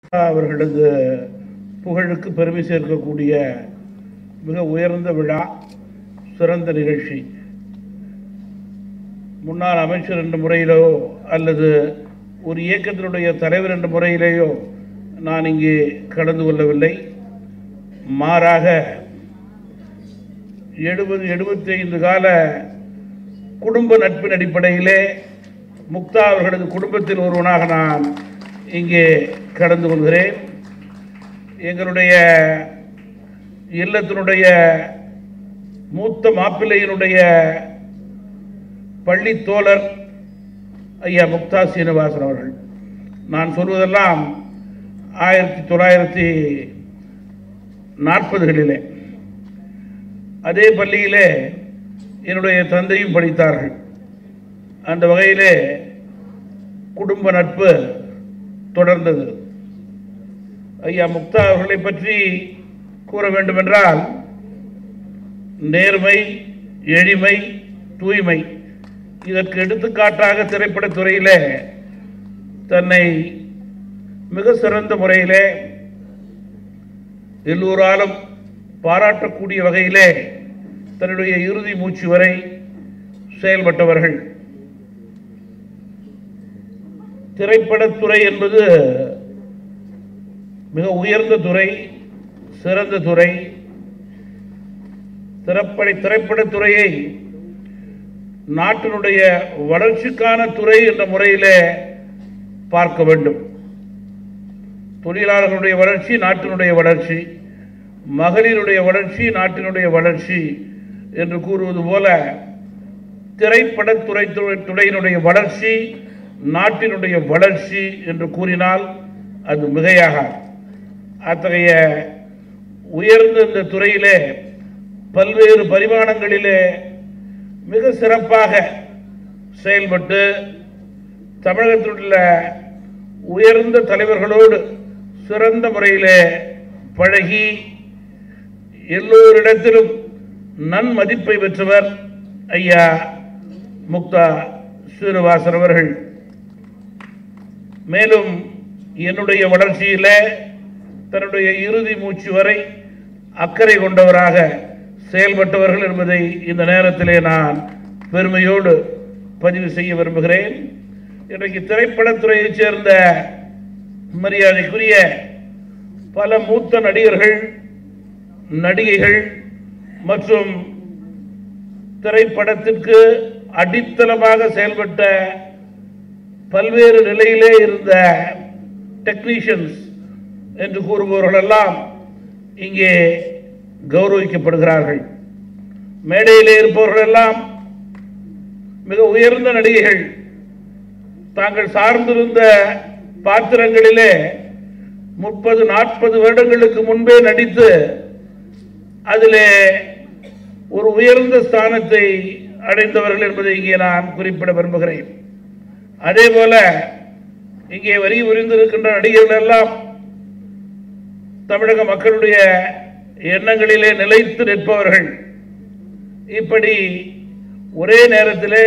அவர்களது புகழுக்கு பெருமை சேர்க்கக்கூடிய மிக உயர்ந்த விழா சிறந்த நிகழ்ச்சி முன்னாள் அமைச்சர் என்ற முறையிலோ அல்லது ஒரு இயக்கத்தினுடைய தலைவர் என்ற முறையிலேயோ நான் இங்கே கலந்து கொள்ளவில்லை மாறாக எழுபது எழுபத்தி ஐந்து கால குடும்ப நட்பின் அடிப்படையிலே முக்தா அவர்களது குடும்பத்தில் ஒருவனாக நான் இங்கே கலந்து கொள்கிறேன் எங்களுடைய இல்லத்தினுடைய மூத்த மாப்பிள்ளையினுடைய பள்ளி தோழர் ஐயா முக்தா சீனிவாசன் அவர்கள் நான் சொல்வதெல்லாம் ஆயிரத்தி தொள்ளாயிரத்தி நாற்பதுகளிலே அதே பள்ளியிலே என்னுடைய தந்தையும் படித்தார்கள் அந்த வகையிலே குடும்ப நட்பு தொடர்ந்தது ஐயா முக்தா அவர்களை பற்றி கூற வேண்டுமென்றால் நேர்மை எளிமை தூய்மை இதற்கு எடுத்துக்காட்டாக திரைப்படத் துறையிலே தன்னை மிக சிறந்த முறையிலே எல்லோராலும் பாராட்டக்கூடிய வகையிலே தன்னுடைய இறுதி மூச்சு வரை செயல்பட்டவர்கள் திரைப்படத்துறை என்பது மிக உயர்ந்த துறை சிறந்த துறை திரைப்பட திரைப்படத்துறையை நாட்டினுடைய வளர்ச்சிக்கான துறை என்ற முறையிலே பார்க்க வேண்டும் தொழிலாளர்களுடைய வளர்ச்சி நாட்டினுடைய வளர்ச்சி மகளிருடைய வளர்ச்சி நாட்டினுடைய வளர்ச்சி என்று கூறுவது போல திரைப்படத்துறை துறை- துறையினுடைய வளர்ச்சி நாட்டினுடைய வளர்ச்சி என்று கூறினால் அது மிகையாகாது அத்தகைய உயர்ந்த இந்த துறையிலே பல்வேறு பரிமாணங்களிலே மிக சிறப்பாக செயல்பட்டு தமிழகத்தில் உள்ள உயர்ந்த தலைவர்களோடு சிறந்த முறையிலே பழகி எல்லோரிடத்திலும் நன்மதிப்பை பெற்றவர் ஐயா முக்தா சீனிவாசன் அவர்கள் மேலும் என்னுடைய வளர்ச்சியிலே தன்னுடைய இறுதி மூச்சு வரை அக்கறை கொண்டவராக செயல்பட்டவர்கள் என்பதை இந்த நேரத்திலே நான் பெருமையோடு பதிவு செய்ய விரும்புகிறேன் இன்றைக்கு திரைப்படத்துறையைச் சேர்ந்த மரியாதைக்குரிய பல மூத்த நடிகர்கள் நடிகைகள் மற்றும் திரைப்படத்திற்கு அடித்தளமாக செயல்பட்ட பல்வேறு நிலையிலே இருந்த டெக்னீஷியன்ஸ் என்று கூறுபவர்களெல்லாம் இங்கே கௌரவிக்கப்படுகிறார்கள் மேடையிலே இருப்பவர்கள் எல்லாம் மிக உயர்ந்த நடிகைகள் தாங்கள் சார்ந்திருந்த பாத்திரங்களிலே முப்பது நாற்பது வருடங்களுக்கு முன்பே நடித்து அதிலே ஒரு உயர்ந்த ஸ்தானத்தை அடைந்தவர்கள் என்பதை இங்கே நான் குறிப்பிட விரும்புகிறேன் அதே போல இங்கே வரி புரிந்திருக்கின்ற நடிகர்கள் எல்லாம் தமிழக மக்களுடைய எண்ணங்களிலே நிலைத்து நிற்பவர்கள் இப்படி ஒரே நேரத்திலே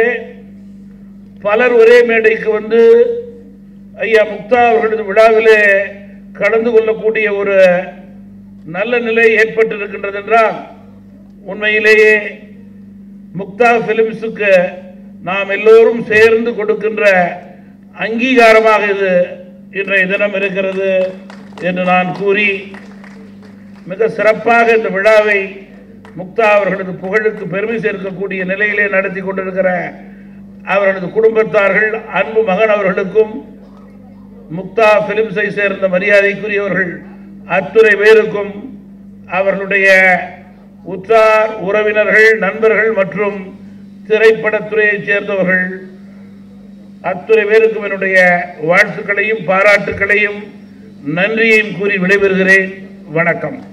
பலர் ஒரே மேடைக்கு வந்து ஐயா முக்தா அவர்களது விழாவிலே கலந்து கொள்ளக்கூடிய ஒரு நல்ல நிலை ஏற்பட்டிருக்கின்றது என்றால் உண்மையிலேயே முக்தா பிலிம்ஸுக்கு நாம் எல்லோரும் சேர்ந்து கொடுக்கின்ற அங்கீகாரமாக இது இன்றைய தினம் இருக்கிறது என்று நான் கூறி மிக சிறப்பாக இந்த விழாவை முக்தா அவர்களது புகழுக்கு பெருமை சேர்க்கக்கூடிய நிலையிலே நடத்தி கொண்டிருக்கிற அவர்களது குடும்பத்தார்கள் அன்பு மகன் அவர்களுக்கும் முக்தா பிலிம்ஸை சேர்ந்த மரியாதைக்குரியவர்கள் அத்துறை பேருக்கும் அவர்களுடைய உற்றார் உறவினர்கள் நண்பர்கள் மற்றும் திரைப்படத்துறையைச் சேர்ந்தவர்கள் அத்துறை பேருக்கும் என்னுடைய வாழ்த்துக்களையும் பாராட்டுக்களையும் நன்றியையும் கூறி விடைபெறுகிறேன் வணக்கம்